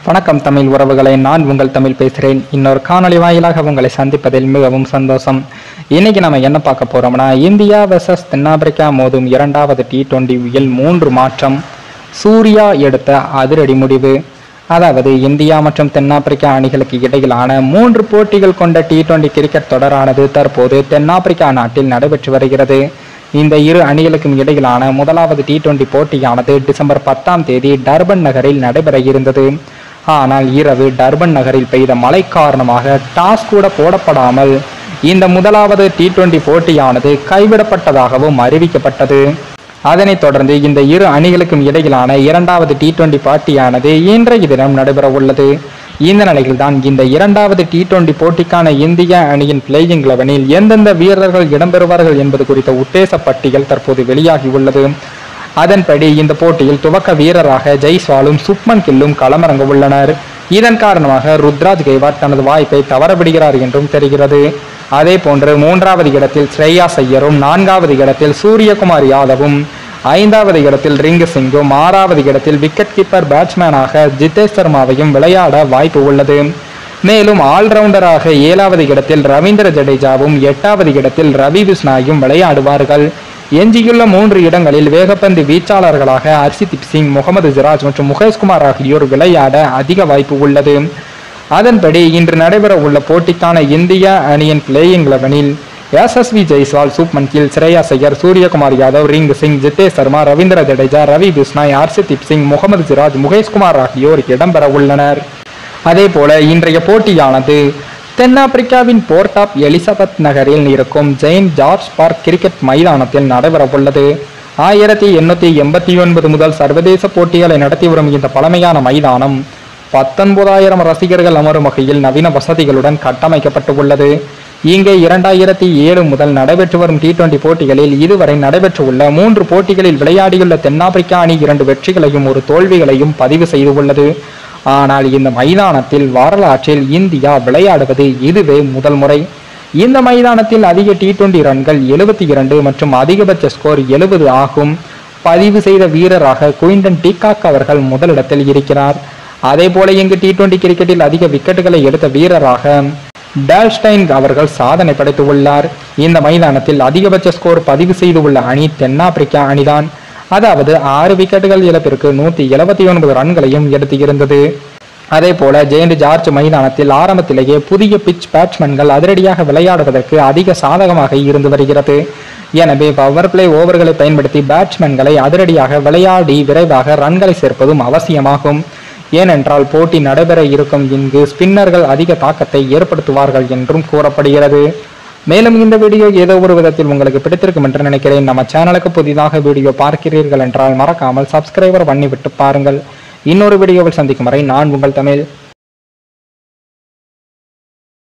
வணக்கம் தமிழ் உறவுகளை நான் உங்கள் தமிழ் பேசுகிறேன் இன்னொரு காணொளி வாயிலாக உங்களை சந்திப்பதில் மிகவும் சந்தோஷம் இன்னைக்கு நம்ம என்ன பார்க்க போறோம்னா இந்தியா வெர்சஸ் தென்னாப்பிரிக்கா மோதும் இரண்டாவது டி டுவெண்ட்டியில் மூன்று மாற்றம் சூர்யா எடுத்த அதிரடி முடிவு அதாவது இந்தியா மற்றும் தென்னாப்பிரிக்கா அணிகளுக்கு இடையிலான மூன்று போட்டிகள் கொண்ட டி டுவெண்டி கிரிக்கெட் தொடரானது தற்போது தென்னாப்பிரிக்கா நாட்டில் நடைபெற்று வருகிறது இந்த இரு அணிகளுக்கும் இடையிலான முதலாவது டி டுவெண்டி போட்டியானது டிசம்பர் பத்தாம் தேதி டர்பன் நகரில் நடைபெற இருந்தது ஆனால் இரவு டர்பன் நகரில் பெய்த மழை காரணமாக டாஸ் கூட போடப்படாமல் இந்த முதலாவது டி டுவெண்டி போட்டியானது கைவிடப்பட்டதாகவும் அறிவிக்கப்பட்டது அதனைத் தொடர்ந்து இந்த இரு அணிகளுக்கும் இடையிலான இரண்டாவது டி டுவெண்டி போட்டியானது இன்றைய தினம் நடைபெற உள்ளது இந்த நிலையில்தான் இந்த இரண்டாவது டி டுவெண்டி போட்டிக்கான இந்திய அணியின் பிளேயிங் லெவனில் எந்தெந்த வீரர்கள் இடம்பெறுவார்கள் என்பது குறித்த உத்தேச பட்டியல் தற்போது வெளியாகி உள்ளது அதன்படி இந்த போட்டியில் துவக்க வீரராக ஜெய்ஸ்வாலும் சுப்மன் கில்லும் களமிறங்க உள்ளனர் இதன் காரணமாக ருத்ராஜ் கெய்வாட் தனது வாய்ப்பை தவறவிடுகிறார் என்றும் தெரிகிறது அதே போன்று மூன்றாவது இடத்தில் ஸ்ரேயா ஐயரும் நான்காவது இடத்தில் சூரியகுமார் யாதவும் ஐந்தாவது இடத்தில் ரிங்கு சிங்கும் ஆறாவது இடத்தில் விக்கெட் கீப்பர் பேட்ஸ்மேனாக ஜிதேஷ் சர்மாவையும் விளையாட வாய்ப்பு உள்ளது மேலும் ஆல்ரவுண்டராக ஏழாவது இடத்தில் ரவீந்திர ஜடேஜாவும் எட்டாவது இடத்தில் ரவி விஷ்ணாயும் விளையாடுவார்கள் எஞ்சியுள்ள மூன்று இடங்களில் வேகப்பந்து வீச்சாளர்களாக ஹர்ஷிதீப் சிங் முகமது சிராஜ் மற்றும் முகேஷ்குமார் ஆகியோர் விளையாட அதிக வாய்ப்பு உள்ளது அதன்படி இன்று நடைபெற உள்ள போட்டிக்கான இந்திய அணியின் பிளேயிங் லெவனில் எஸ்எஸ்வி ஜெய்ஸ்வால் சூப்மன் கில் ஸ்ரேயா ஐயர் சூரியகுமார் யாதவ் ரிங் சிங் ஜிதேஷ் சர்மா ரவீந்திர ஜடேஜா ரவி பிஸ்னாய் ஹர்ஷிதீப் சிங் முகமது சிராஜ் முகேஷ்குமார் ஆகியோர் இடம்பெற உள்ளனர் அதே போல இன்றைய போட்டியானது தென்னாப்பிரிக்காவின் போர்ட் ஆப் எலிசபெத் நகரில் இருக்கும் ஜெயின் ஜார்ஜ் பார்க் கிரிக்கெட் மைதானத்தில் நடைபெற உள்ளது ஆயிரத்தி எண்ணூத்தி எண்பத்தி ஒன்பது முதல் சர்வதேச போட்டிகளை நடத்தி வரும் இந்த பழமையான மைதானம் பத்தொன்பதாயிரம் ரசிகர்கள் அமரும் வகையில் நவீன வசதிகளுடன் கட்டமைக்கப்பட்டு உள்ளது இங்கே இரண்டாயிரத்தி ஏழு முதல் நடைபெற்று வரும் டி டுவெண்டி போட்டிகளில் இதுவரை நடைபெற்றுள்ள மூன்று போட்டிகளில் விளையாடியுள்ள தென்னாப்பிரிக்கா அணி இரண்டு வெற்றிகளையும் ஒரு தோல்விகளையும் பதிவு செய்துள்ளது ஆனால் இந்த மைதானத்தில் வரலாற்றில் இந்தியா விளையாடுவது இதுவே முதல் முறை இந்த மைதானத்தில் அதிக டி டுவெண்டி ரன்கள் எழுபத்தி இரண்டு மற்றும் அதிகபட்ச ஸ்கோர் எழுபது ஆகும் பதிவு செய்த வீரராக குயின்டன் டீகாக் அவர்கள் முதலிடத்தில் இருக்கிறார் அதே போல இங்கு டி டுவெண்டி கிரிக்கெட்டில் அதிக விக்கெட்டுகளை எடுத்த வீரராக டால்ஸ்டைன் அவர்கள் சாதனை படைத்துள்ளார் இந்த மைதானத்தில் அதிகபட்ச ஸ்கோர் பதிவு செய்துள்ள அணி தென்னாப்பிரிக்கா அணிதான் அதாவது ஆறு விக்கெட்டுகள் இழப்பிற்கு நூத்தி எழுபத்தி ஒன்பது ரன்களையும் எடுத்து இருந்தது அதே போல ஜெயண்ட் ஜார்ஜ் மைதானத்தில் ஆரம்பத்திலேயே புதிய பிட்ச் பேட்ஸ்மேன்கள் அதிரடியாக விளையாடுவதற்கு அதிக சாதகமாக இருந்து வருகிறது எனவே பவர் பிளே ஓவர்களை பயன்படுத்தி பேட்ஸ்மேன்களை அதிரடியாக விளையாடி விரைவாக ரன்களை சேர்ப்பதும் அவசியமாகும் ஏனென்றால் போட்டி நடைபெற இருக்கும் இங்கு ஸ்பின்னர்கள் அதிக தாக்கத்தை ஏற்படுத்துவார்கள் என்றும் கூறப்படுகிறது மேலும் இந்த வீடியோ ஏதோ ஒரு விதத்தில் உங்களுக்கு பிடித்திருக்கும் என்று நினைக்கிறேன் நம்ம சேனலுக்கு புதிதாக வீடியோ பார்க்கிறீர்கள் என்றால் மறக்காமல் சப்ஸ்கிரைபர் பண்ணிவிட்டு பாருங்கள் இன்னொரு வீடியோவில் சந்திக்கும் வரை நான் உங்கள் தமிழ்